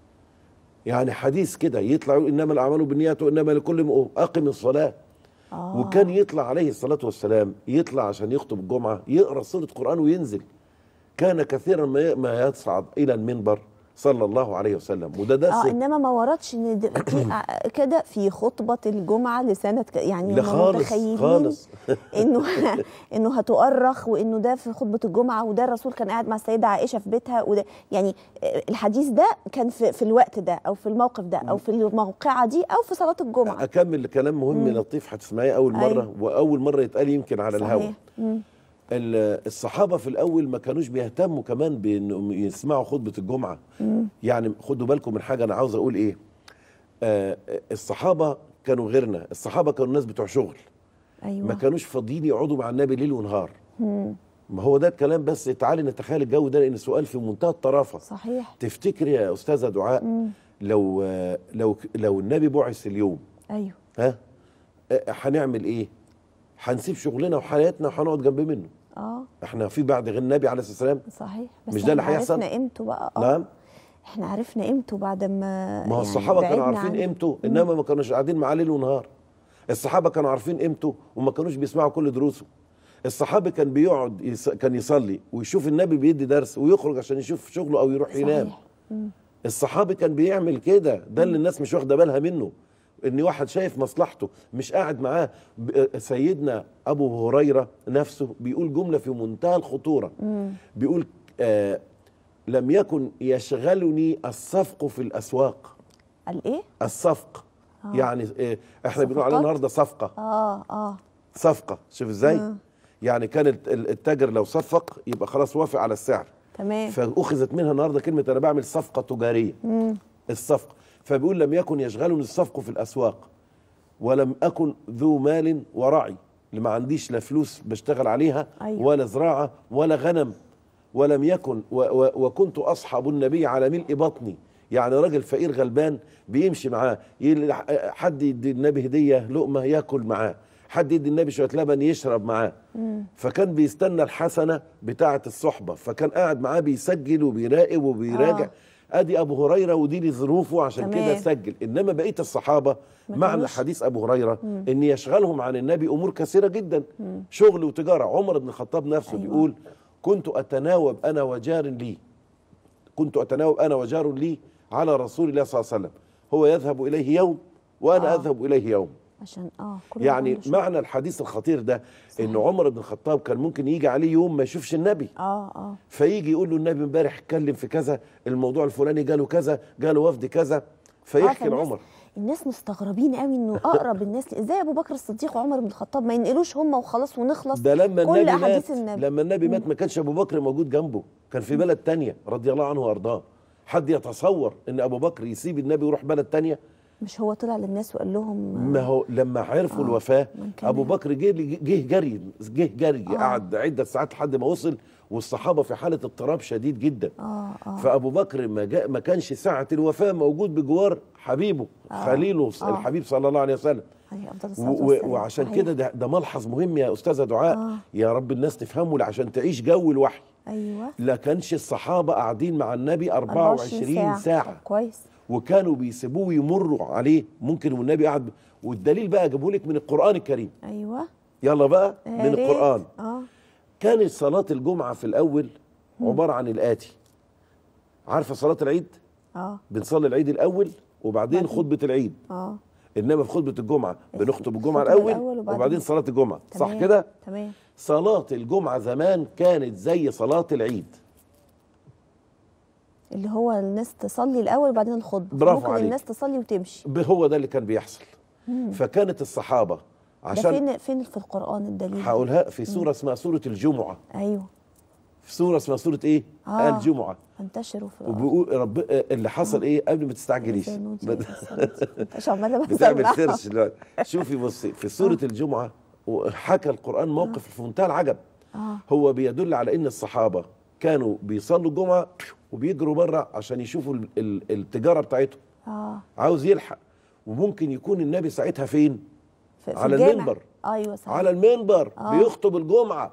يعني حديث كده يطلع يقول انما الاعمال بالنيات وانما لكل م- اقم الصلاه آه. وكان يطلع عليه الصلاه والسلام يطلع عشان يخطب الجمعه يقرا سوره قران وينزل كان كثيرا ما ما يصعد الى المنبر صلى الله عليه وسلم وده درس اه انما ما وردش ان د- في ع- كده في خطبه الجمعه لسنه ك... يعني لا هم خالص متخيلين خالص انه انه هتؤرخ وانه ده في خطبه الجمعه وده الرسول كان قاعد مع السيده عائشه في بيتها وده يعني آه، الحديث ده كان في, في الوقت ده او في الموقف ده او في الموقعه دي او في صلاه الجمعه اكمل كلام مهم لطيف هتسمعيه اول مره أيوة. واول مره يتقال يمكن على الهواء صحيح مم. ال- الصحابه في الاول ما كانوش بيهتموا كمان بانهم يسمعوا خطبه الجمعه يعني خدوا بالكم من حاجه انا عاوز اقول ايه آه الصحابه كانوا غيرنا الصحابه كانوا ناس بتوع شغل ما ايوه كانوش فاضيين يقعدوا مع النبي ليل ونهار ما هو ده الكلام بس تعالي نتخيل الجو ده لان سؤال في منتهى الطرافه صحيح تفتكري يا استاذه دعاء لو آه، لو لو النبي بعث اليوم ايوه ها آه، هنعمل ايه هنسيب شغلنا وحياتنا وهنقعد جنب منه اه احنا في بعد غير النبي عليه الصلاه والسلام صحيح بس مش ده اللي إحنا هيحصل؟ عرفنا قيمته بقى اه نعم احنا عرفنا قيمته بعد ما ما هو يعني الصحابه كانوا بعدنا عارفين عنه. قيمته انما ما كانوش قاعدين معاه ليل ونهار الصحابه كانوا عارفين قيمته وما كانوش بيسمعوا كل دروسه الصحابي كان بيقعد يص... كان يصلي ويشوف النبي بيدي درس ويخرج عشان يشوف شغله او يروح ينام صحيح مم. الصحابي كان بيعمل كده ده اللي الناس مش واخده بالها منه ان واحد شايف مصلحته مش قاعد معاه ب- سيدنا ابو هريره نفسه بيقول جمله في منتهى الخطوره بيقول آه لم يكن يشغلني الصفق في الاسواق قال ايه الصفق آه. يعني آه احنا بنقول عليه صفقات؟ النهارده صفقه اه اه صفقه شوف ازاي آه. يعني كان الت- التاجر لو صفق يبقى خلاص وافق على السعر تمام فاخذت منها النهارده كلمه انا بعمل صفقه تجاريه مم. الصفقه فبيقول لم يكن يشغلني الصفق في الاسواق ولم اكن ذو مال ورعي اللي ما عنديش لا فلوس بشتغل عليها أيوة. ولا زراعه ولا غنم ولم يكن و و وكنت اصحب النبي على ملء بطني يعني راجل فقير غلبان بيمشي معاه يل- حد يدي النبي هديه لقمه ياكل معاه حد يدي النبي شويه لبن يشرب معاه فكان بيستنى الحسنه بتاعه الصحبه فكان قاعد معاه بيسجل وبيراقب وبيراجع آه. ادي ابو هريره ودي لي ظروفه عشان تمام. كده سجل انما بقيه الصحابه ما معنى كانوش- حديث ابو هريره ان يشغلهم عن النبي امور كثيره جدا شغل وتجاره عمر بن الخطاب نفسه أيوة. بيقول كنت اتناوب انا وجار لي كنت اتناوب انا وجار لي على رسول الله صلى الله عليه وسلم هو يذهب اليه يوم وانا آه. اذهب اليه يوم عشان اه كل يعني عنده شغل. معنى الحديث الخطير ده ان عمر بن الخطاب كان ممكن يجي عليه يوم ما يشوفش النبي اه اه فيجي يقول له النبي امبارح اتكلم في كذا الموضوع الفلاني جاله كذا جاله وفد كذا آه، فيحكي فالناس- لعمر الناس مستغربين قوي انه اقرب الناس ازاي ابو بكر الصديق وعمر بن الخطاب ما ينقلوش هم وخلاص ونخلص ده لما كل النبي مات احاديث النبي لما النبي مات ما كانش ابو بكر موجود جنبه كان في بلد تانية رضي الله عنه وارضاه حد يتصور ان ابو بكر يسيب النبي ويروح بلد تانية مش هو طلع للناس وقال لهم ما هو لما عرفوا الوفاه من كان ابو بكر جه جه جري جه جري آه. قعد عده ساعات لحد ما وصل والصحابه في حاله اضطراب شديد جدا اه اه فابو بكر ما جاء ما كانش ساعه الوفاه موجود بجوار حبيبه آه. خليله آه. الحبيب صلى الله عليه وسلم عليه افضل و- الصلاه و- والسلام وعشان صحيح. كده ده, ده ملحظ مهم يا استاذه دعاء آه. يا رب الناس تفهمه عشان تعيش جو الوحي ايوه لا كانش الصحابه قاعدين مع النبي 24 ساعه, ساعة. كويس وكانوا بيسيبوه يمروا عليه ممكن والنبي قعد والدليل بقى جابوا لك من القران الكريم ايوه يلا بقى يا من ريت. القران اه كانت صلاه الجمعه في الاول عباره عن الاتي عارفه صلاه العيد اه بنصلي العيد الاول وبعدين خطبه العيد اه انما في خطبه الجمعه بنخطب الجمعه الخطبة الاول الأول وبعدين- وبعدين صلاه الجمعه صح تمام. كده تمام صلاه الجمعه زمان كانت زي صلاه العيد اللي هو الناس تصلي الاول وبعدين الخطبه برافو ممكن عليك. الناس تصلي وتمشي ب- هو ده اللي كان بيحصل فكانت الصحابه ده عشان فين فين في القران الدليل هقولها في سوره اسمها سوره الجمعه ايوه في سوره اسمها سوره ايه آه. الجمعه انتشروا في الارض وبيقول رب آه، اللي حصل ايه قبل ما تستعجليش إنسان وجه بد- الصلاة. انت عماله بتعمل بسمع. سيرش دلوقتي شوفي بصي في سوره الجمعه حكى القران موقف في منتهى العجب اه هو بيدل على ان الصحابه كانوا بيصلوا الجمعه وبيجروا بره عشان يشوفوا ال- ال- التجاره بتاعتهم اه عاوز يلحق وممكن يكون النبي ساعتها فين في في على الجامع. المنبر. ايوه صح على المنبر آه. بيخطب الجمعه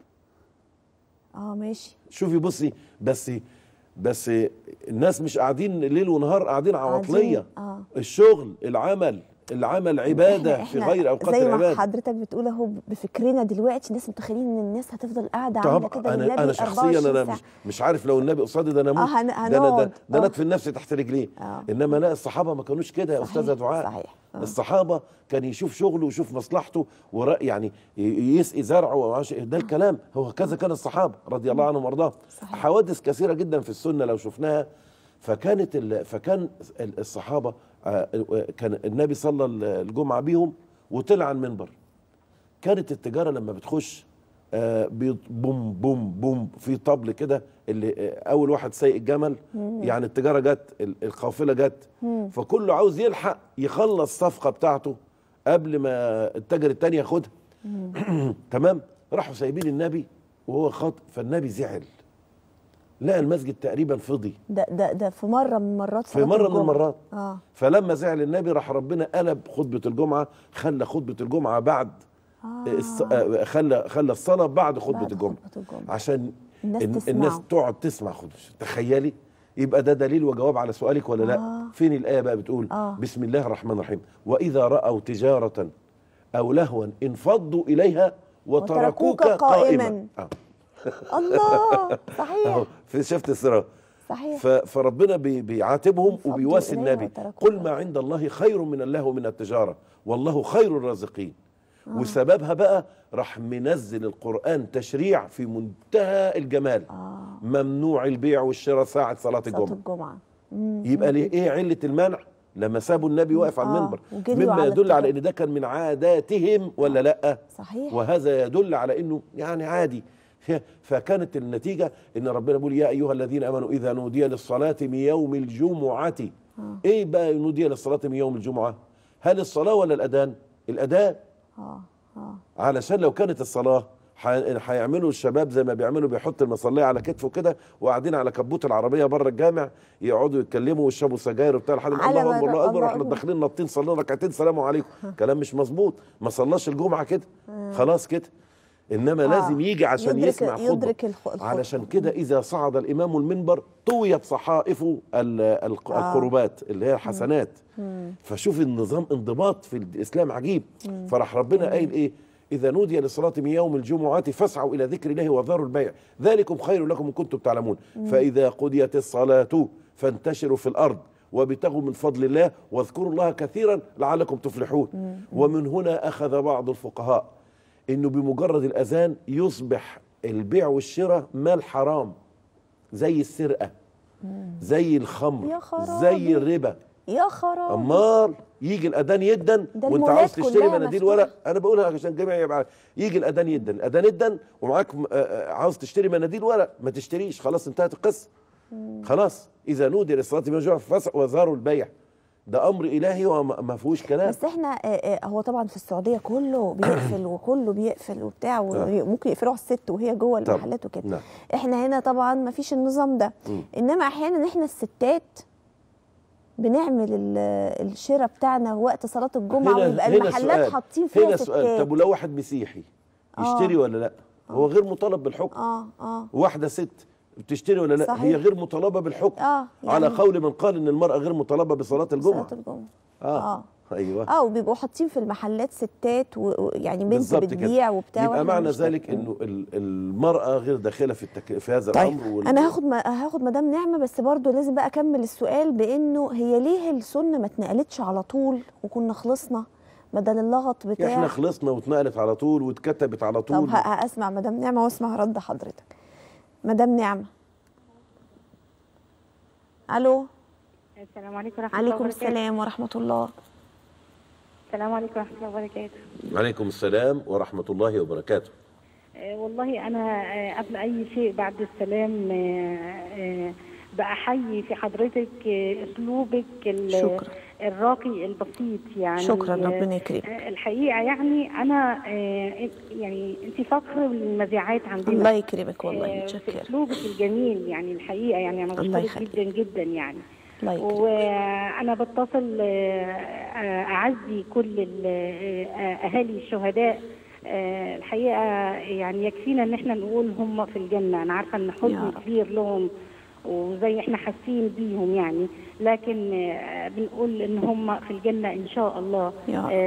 اه ماشي شوفي بصي بس بس الناس مش قاعدين ليل ونهار قاعدين عواطليه اه الشغل العمل العمل عباده إحنا- في إحنا غير اوقات زي ما العباده حضرتك بتقول اهو بفكرنا دلوقتي الناس متخيلين ان الناس هتفضل قاعده عامله طب كده انا للنبي انا شخصيا 24 انا ساعة. مش مش عارف لو النبي قصادي ده انا اموت آه، هن- ده انا ده, هنقعد. ده انا آه. ادفن نفسي تحت رجليه آه. انما لا الصحابه ما كانوش كده يا صحيح، استاذه دعاء صحيح. آه. الصحابه كان يشوف شغله ويشوف مصلحته ورا يعني ي- يسقي زرعه ومعرفش إيه. ده الكلام هو كذا كان الصحابه رضي الله عنهم وارضاهم صحيح. حوادث كثيره جدا في السنه لو شفناها فكانت ال... فكان ال- الصحابه آه، كان النبي صلى الجمعه بيهم وطلع على المنبر كانت التجاره لما بتخش آه، بي- بوم بوم بوم في طبل كده اللي آه، اول واحد سايق الجمل يعني التجاره جت ال- القافله جت فكله عاوز يلحق يخلص الصفقه بتاعته قبل ما التاجر التاني ياخدها تمام راحوا سايبين النبي وهو خاطئ فالنبي زعل لقى المسجد تقريبا فضي ده ده ده في مره من مرات في صلاة مره من الجمعة. المرات اه فلما زعل النبي راح ربنا قلب خطبه الجمعه خلى خطبه الجمعه بعد آه. الص- آه، خلى خلى الصلاه بعد خطبه بعد الجمعه خطبة الجمعة. عشان الناس الن- تسمعه. الناس تقعد تسمع خطبه تخيلي يبقى ده دليل وجواب على سؤالك ولا لا آه. فين الايه بقى بتقول آه. بسم الله الرحمن الرحيم واذا راوا تجاره او لهوا انفضوا اليها وتركوك وتركوك قائما, قائماً. آه. الله صحيح اهو في شفت الصراط صحيح ف- فربنا بي- بيعاتبهم انفضوا وبيواسي إليها النبي وتركوك. قل ما عند الله خير من الله ومن التجارة والله خير الرازقين وسببها بقى راح منزل القرآن تشريع في منتهى الجمال اه ممنوع البيع والشراء ساعة صلاة صلاه الجمعة الجمعه مم. يبقى ليه ايه علة المنع لما سابوا النبي واقف على آه، المنبر وجريوا مما على يدل على التجارة. ان ده كان من عاداتهم ولا لا صحيح وهذا يدل على انه يعني عادي فكانت النتيجه ان ربنا بيقول يا ايها الذين امنوا اذا نودي للصلاه من يوم الجمعه ايه بقى نودي للصلاه من يوم الجمعه هل الصلاه ولا الاذان الاذان اه اه علشان لو كانت الصلاه ح- هيعملوا الشباب زي ما بيعملوا بيحط المصليه على كتفه كده وقاعدين على كبوت العربيه بره الجامع يقعدوا يتكلموا ويشربوا سجاير وبتاع لحد ما على الله ما- اكبر الله اكبر الله احنا أكبر. داخلين ناطين صلينا ركعتين سلام عليكم كلام مش مظبوط ما صلاش الجمعه كده خلاص كده انما آه. لازم يجي عشان يدرك- يسمع خطبه يدرك الخ- الخطبة. علشان كده اذا صعد الامام المنبر طويت صحائف ال- ال- آه. القربات اللي هي الحسنات فشوف النظام انضباط في الاسلام عجيب فراح ربنا قايل ايه اذا نودي للصلاه من يوم الجمعه فاسعوا الى ذكر الله وذروا البيع ذلكم خير لكم ان كنتم تعلمون فاذا قضيت الصلاه فانتشروا في الارض وابتغوا من فضل الله واذكروا الله كثيرا لعلكم تفلحون ومن هنا اخذ بعض الفقهاء انه بمجرد الاذان يصبح البيع والشراء مال حرام زي السرقه زي الخمر يا خرابي. زي الربا يا خراب امال يجي الاذان يدن ده وانت المولات عاوز تشتري كلها مناديل مفتوحة. ورق انا بقولها عشان الجميع يبقى عارف. يجي الاذان يدن الاذان يدن ومعاك م- آه، آه، عاوز تشتري مناديل ورق ما تشتريش خلاص انتهت القصه خلاص اذا نودي للصلاه من الجمعه فاسعوا وذروا البيع ده امر الهي وما ما فيهوش كلام بس احنا آه، آه، هو طبعا في السعوديه كله بيقفل وكله بيقفل وبتاع وممكن يقفلوا على الست وهي جوه طبعا. المحلات وكده نعم. احنا هنا طبعا ما فيش النظام ده مم. انما احيانا احنا الستات بنعمل ال- الشراء بتاعنا وقت صلاه الجمعه ويبقى المحلات سؤال. حاطين فيها هنا سؤال ستات طب ولو واحد مسيحي يشتري ولا لا هو غير مطالب بالحكم اه اه واحده ست بتشتري ولا لا صحيح. هي غير مطالبه بالحكم آه، على يعني- قول من قال ان المراه غير مطالبه بصلاه الجمعه صلاه الجمعه اه, آه. ايوه اه وبيبقوا حاطين في المحلات ستات و- ويعني بنت بالظبط كده. بتبيع وبتاع يبقى وإحنا معنى مش- ذلك انه ال- المراه غير داخله في التك... في هذا طيب الامر وال- انا هاخد ما هاخد مدام نعمه بس برضو لازم بقى اكمل السؤال بانه هي ليه السنه ما اتنقلتش على طول وكنا خلصنا بدل اللغط بتاع احنا خلصنا واتنقلت على طول واتكتبت على طب طول ه- هاسمع مدام نعمه واسمع رد حضرتك مدام نعمه الو السلام عليكم ورحمة الله عليكم وبركاته السلام ورحمه الله السلام عليكم ورحمة الله وبركاته عليكم السلام ورحمه الله وبركاته آه، والله أنا آه، قبل أي شيء بعد السلام آه، آه، بأحيي في حضرتك آه، أسلوبك ال- شكرا. الراقي البسيط يعني شكرا، آه، ربنا يكرمك. آه، الحقيقة يعني أنا آه، يعني أنت فخر للمذيعات عندنا الله يكرمك والله آه، في متشكره أسلوبك الجميل يعني الحقيقة يعني أنا الله بشكرك يخليك. جدا جدا يعني الله يكرمك وانا بتصل آه، آه، اعزي كل ال- آه، اهالي الشهداء آه، الحقيقه يعني يكفينا ان احنا نقول هم في الجنه انا عارفه ان يا حزن رب. كبير لهم وزي احنا حاسين بيهم يعني لكن آه، بنقول ان هم في الجنه ان شاء الله يا رب.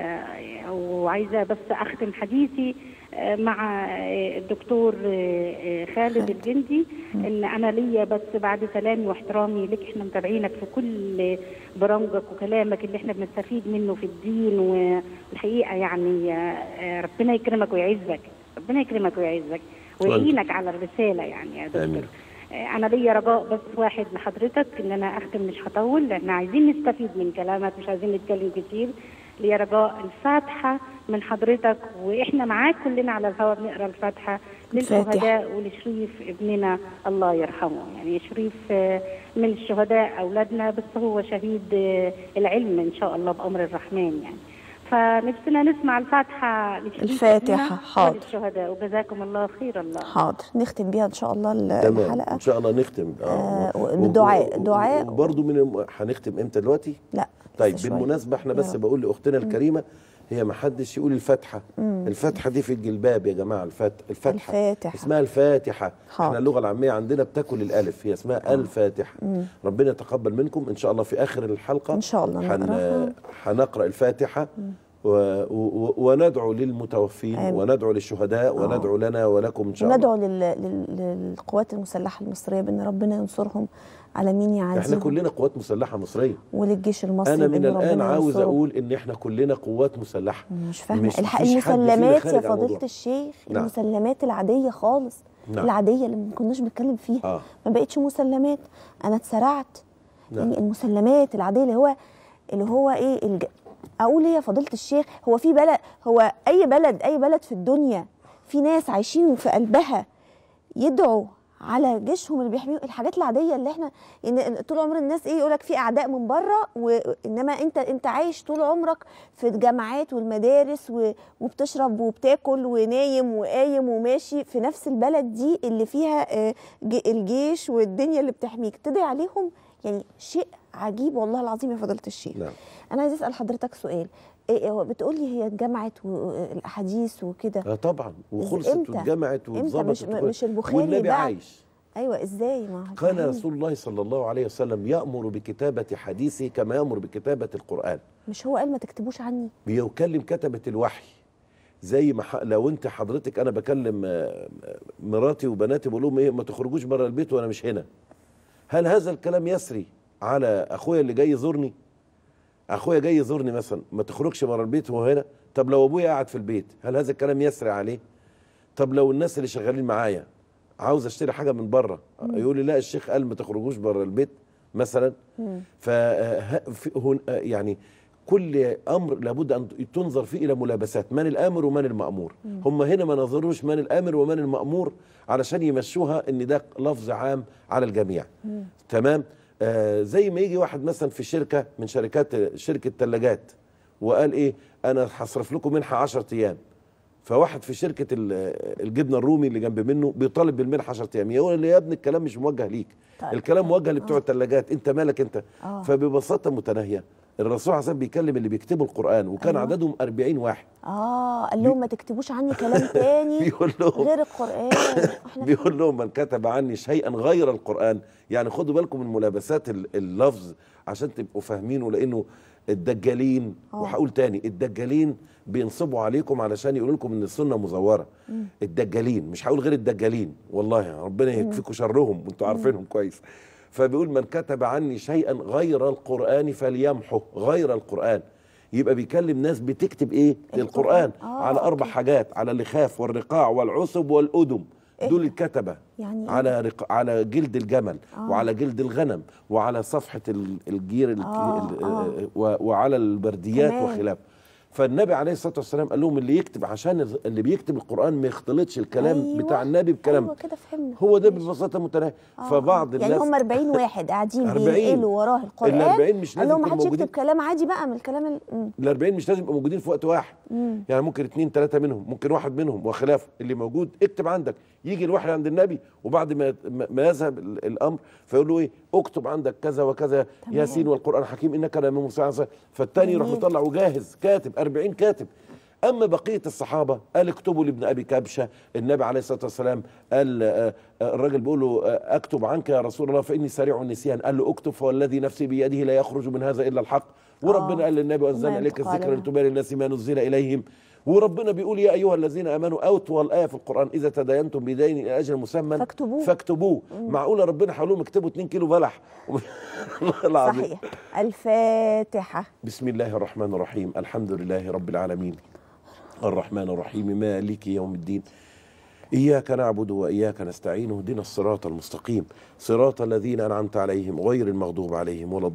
آه، وعايزه بس اختم حديثي آه، مع آه، الدكتور آه، آه، خالد الجندي ان انا ليا بس بعد سلامي واحترامي لك احنا متابعينك في كل برامجك وكلامك اللي احنا بنستفيد منه في الدين والحقيقه يعني آه، آه، ربنا يكرمك ويعزك ربنا يكرمك ويعزك ويعينك على الرساله يعني يا دكتور آمين. آه، انا ليا رجاء بس واحد لحضرتك ان انا اختم مش هطول لان عايزين نستفيد من كلامك مش عايزين نتكلم كتير ليا رجاء الفاتحه من حضرتك واحنا معاك كلنا على الهواء بنقرا الفاتحه الفاتحة. للشهداء ولشريف ابننا الله يرحمه يعني شريف آه، من الشهداء اولادنا بس هو شهيد آه، العلم ان شاء الله بامر الرحمن يعني فنفسنا نسمع الفاتحه لشريف الفاتحة، ابننا حاضر. وللشهداء وجزاكم الله خير الله حاضر نختم بيها ان شاء الله ال- تمام الحلقه ان شاء الله نختم آه، و- بدعاء- و- دعاء. وبرضه من الم... هنختم امتى دلوقتي لا طيب لسه شوية. بالمناسبه احنا بس رب. بقول لاختنا الكريمه هي ما حدش يقول الفاتحه الفاتحه دي في الجلباب يا جماعه الفات... الفاتحه الفاتحة. اسمها الفاتحه حاضر. احنا اللغه العاميه عندنا بتاكل الالف هي اسمها الفاتحه ربنا يتقبل منكم ان شاء الله في اخر الحلقه إن شاء الله حن... نقراها. هنقرا الفاتحه و... و... وندعو للمتوفين آمين. وندعو للشهداء وندعو لنا ولكم ان شاء الله وندعو لل... لل... للقوات المسلحه المصريه بان ربنا ينصرهم على مين احنا يعزيهم كلنا قوات مسلحه مصريه وللجيش المصري انا من بأن الان ربنا عاوز ينصره. اقول ان احنا كلنا قوات مسلحه مش فاهمه مش- الحق مفيش حد فينا المسلمات خارج يا عن الموضوع. فضيله الشيخ نعم. المسلمات العاديه خالص نعم. العاديه اللي ما كناش بنتكلم فيها آه. ما بقتش مسلمات انا اتسرعت نعم. يعني المسلمات العاديه اللي هو اللي هو ايه الج... اقول ايه يا فضيله الشيخ هو في بلد هو اي بلد اي بلد في الدنيا في ناس عايشين في قلبها يدعوا على جيشهم اللي بيحميهم الحاجات العاديه اللي احنا ان طول عمر الناس ايه يقولك في اعداء من بره وانما انت انت عايش طول عمرك في الجامعات والمدارس و- وبتشرب وبتاكل ونايم وقايم وماشي في نفس البلد دي اللي فيها آه، ج- الجيش والدنيا اللي بتحميك تدعي عليهم يعني شيء عجيب والله العظيم يا فضيله الشيخ نعم انا عايز اسال حضرتك سؤال إيه هو بتقولي هي اتجمعت والاحاديث وكده اه طبعا وخلصت إمتى؟ واتجمعت إمتى؟ واتظبطت مش- وكل- مش البخاري والنبي بعد؟ عايش ايوه ازاي ما هو كان فاهمني. رسول الله صلى الله عليه وسلم يأمر بكتابة حديثه كما يأمر بكتابة القرآن مش هو قال ما تكتبوش عني بيكلم كتبة الوحي زي ما ح... لو انت حضرتك انا بكلم آه، مراتي وبناتي بقول لهم ايه ما تخرجوش بره البيت وانا مش هنا هل هذا الكلام يسري على اخويا اللي جاي يزورني اخويا جاي يزورني مثلا ما تخرجش بره البيت وهو هنا طب لو ابويا قاعد في البيت هل هذا الكلام يسري عليه طب لو الناس اللي شغالين معايا عاوز اشتري حاجه من بره يقول لي لا الشيخ قال ما تخرجوش بره البيت مثلا ف يعني كل امر لابد ان تنظر فيه الى ملابسات من الامر ومن المامور هم هنا ما نظروش من الامر ومن المامور علشان يمشوها ان ده لفظ عام على الجميع تمام آه زي ما يجي واحد مثلا في شركه من شركات شركه ثلاجات وقال ايه انا هصرف لكم منحه 10 ايام فواحد في شركه ال- الجبنه الرومي اللي جنب منه بيطالب بالمنحه 10 ايام يقول لي يا ابني الكلام مش موجه ليك طيب. الكلام موجه لبتوع الثلاجات انت مالك انت آه. فببساطه متناهيه الرسول عليه الصلاة والسلام بيكلم اللي بيكتبوا القران وكان أيوة. عددهم 40 واحد اه قال لهم ما تكتبوش عني كلام تاني بيقول لهم غير القران احنا بيقول لهم من كتب عني شيئا غير القرآن يعني خدوا بالكم من ملابسات ال- اللفظ عشان تبقوا فاهمينه لأنه الدجالين آه. وهقول تاني الدجالين بينصبوا عليكم علشان يقولوا لكم ان السنه مزوره الدجالين مش هقول غير الدجالين والله ربنا يكفيكم شرهم وانتوا عارفينهم كويس فبيقول من كتب عني شيئا غير القران فليمحه غير القران يبقى بيكلم ناس بتكتب ايه القران آه، على اربع أوكي. حاجات على اللخاف والرقاع والعصب والأدم إيه؟ دول الكتبة يعني إيه؟ على رق... على جلد الجمل آه. وعلى جلد الغنم وعلى صفحة ال- الجير ال... آه، ال... آه. و... وعلى البرديات كمان. وخلافه فالنبي عليه الصلاة والسلام قال لهم اللي يكتب عشان ال- اللي بيكتب القرآن ما يختلطش الكلام أيوة. بتاع النبي بكلام ايوه كده فهمنا هو ده ماشي. ببساطة متناهي آه، فبعض يعني الناس هم 40 واحد قاعدين 40. بينقلوا وراه القران ال 40 مش قال لازم لهم ما يكونوا حدش يكتب موجودين. كلام عادي بقى من الكلام ال... مم. ال 40 مش لازم يبقوا موجودين في وقت واحد مم. يعني ممكن اثنين ثلاثة منهم ممكن واحد منهم وخلافه اللي موجود اكتب عندك يجي الواحد عند النبي وبعد ما ما يذهب ال- الامر فيقول له ايه اكتب عندك كذا وكذا تمام. ياسين والقران الحكيم انك لمن مساعد فالتاني يروح جميل. مطلع وجاهز كاتب 40 كاتب اما بقيه الصحابه قال اكتبوا لابن ابي كبشه النبي عليه الصلاه والسلام قال آه، آه، الراجل بيقول له آه، اكتب عنك يا رسول الله فاني سريع النسيان قال له اكتب فوالذي نفسي بيده لا يخرج من هذا الا الحق وربنا آه. قال للنبي وانزلنا وما اليك ينطق الذكر على لتبين الناس ما نزل اليهم وربنا بيقول يا ايها الذين امنوا اوتوا الايه في القران اذا تداينتم بدين الى اجل مسمى فاكتبوه. فاكتبوه معقوله ربنا هيقول لهم اكتبوا 2 كيلو بلح والله العظيم صحيح الفاتحه بسم الله الرحمن الرحيم الحمد لله رب العالمين الرحمن الرحيم مالك يوم الدين إياك نعبد وإياك نستعين اهدنا الصراط المستقيم صراط الذين أنعمت عليهم غير المغضوب عليهم ولا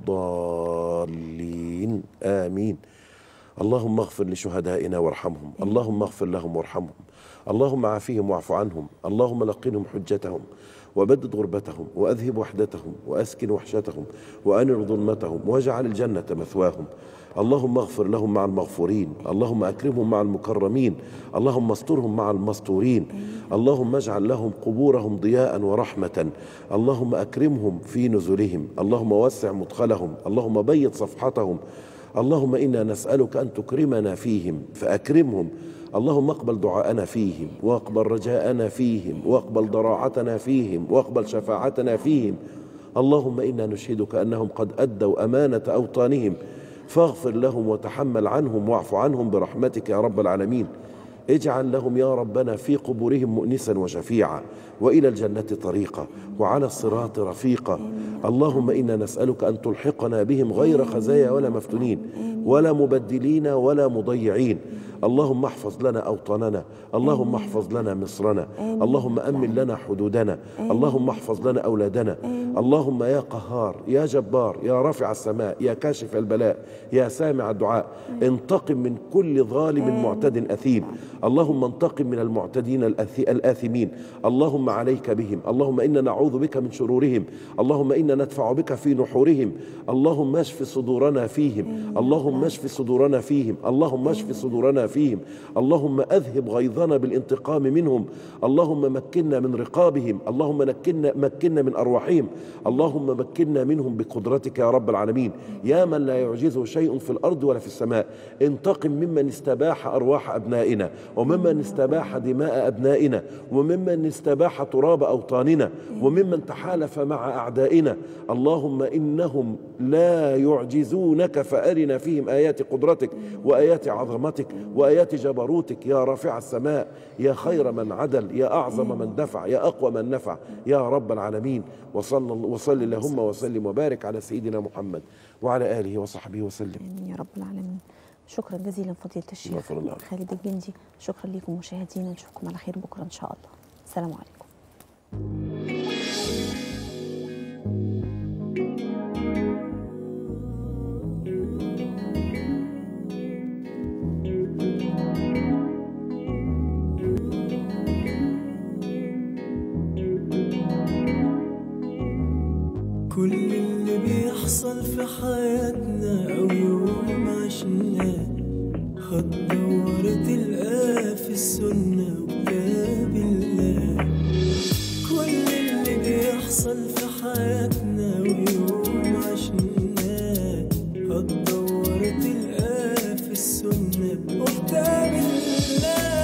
الضالين آمين اللهم اغفر لشهدائنا وارحمهم اللهم اغفر لهم وارحمهم اللهم عافهم واعف عنهم اللهم لقنهم حجتهم وبدد غربتهم وأذهب وحدتهم وأسكن وحشتهم وأنر ظلمتهم واجعل الجنة مثواهم اللهم اغفر لهم مع المغفورين اللهم أكرمهم مع المكرمين اللهم استرهم مع المستورين اللهم اجعل لهم قبورهم ضياء ورحمة اللهم أكرمهم في نزلهم اللهم وسع مدخلهم اللهم بيض صفحتهم اللهم إنا نسألك أن تكرمنا فيهم فأكرمهم اللهم اقبل دعاءنا فيهم واقبل رجاءنا فيهم واقبل ضراعتنا فيهم واقبل شفاعتنا فيهم اللهم إنا نشهدك أنهم قد أدوا أمانة أوطانهم فاغفر لهم وتحمل عنهم واعف عنهم برحمتك يا رب العالمين اجعل لهم يا ربنا في قبورهم مؤنسا وشفيعا والى الجنه طريقا وعلى الصراط رفيقا اللهم انا نسالك ان تلحقنا بهم غير خزايا ولا مفتونين ولا مبدلين ولا مضيعين اللهم احفظ لنا اوطاننا اللهم احفظ لنا مصرنا اللهم امن لنا حدودنا اللهم احفظ لنا اولادنا اللهم يا قهار يا جبار يا رافع السماء يا كاشف البلاء يا سامع الدعاء انتقم من كل ظالم معتد اثيم اللهم انتقم من المعتدين الأث- الآثمين اللهم عليك بهم اللهم إنا نعوذ بك من شرورهم اللهم إنا ندفع بك في نحورهم اللهم اشف صدورنا فيهم اللهم اشف صدورنا فيهم اللهم اشف صدورنا فيهم اللهم أذهب غيظنا بالانتقام منهم اللهم مكنا من رقابهم اللهم مكنا مكنا من أرواحهم اللهم مكنا منهم بقدرتك يا رب العالمين يا من لا يعجزه شيء في الأرض ولا في السماء انتقم ممن استباح أرواح أبنائنا وممن استباح دماء أبنائنا وممن استباح تراب أوطاننا وممن تحالف مع أعدائنا اللهم إنهم لا يعجزونك فأرنا فيهم آيات قدرتك وآيات عظمتك وآيات جبروتك يا رافع السماء يا خير من عدل يا أعظم من دفع يا أقوى من نفع يا رب العالمين وصل, وصل اللهم وسلم وبارك على سيدنا محمد وعلى آله وصحبه وسلم امين يا رب العالمين شكرا جزيلا فضيله الشيخ غفر الله. خالد الجندي شكرا لكم مشاهدينا نشوفكم على خير بكره ان شاء الله السلام عليكم بيحصل في حياتنا أو يوم عشناه هتدور تلقاه في السنة وكتاب الله كل اللي بيحصل في حياتنا ويوم عشناه هتدور تلقاه في السنة وكتاب الله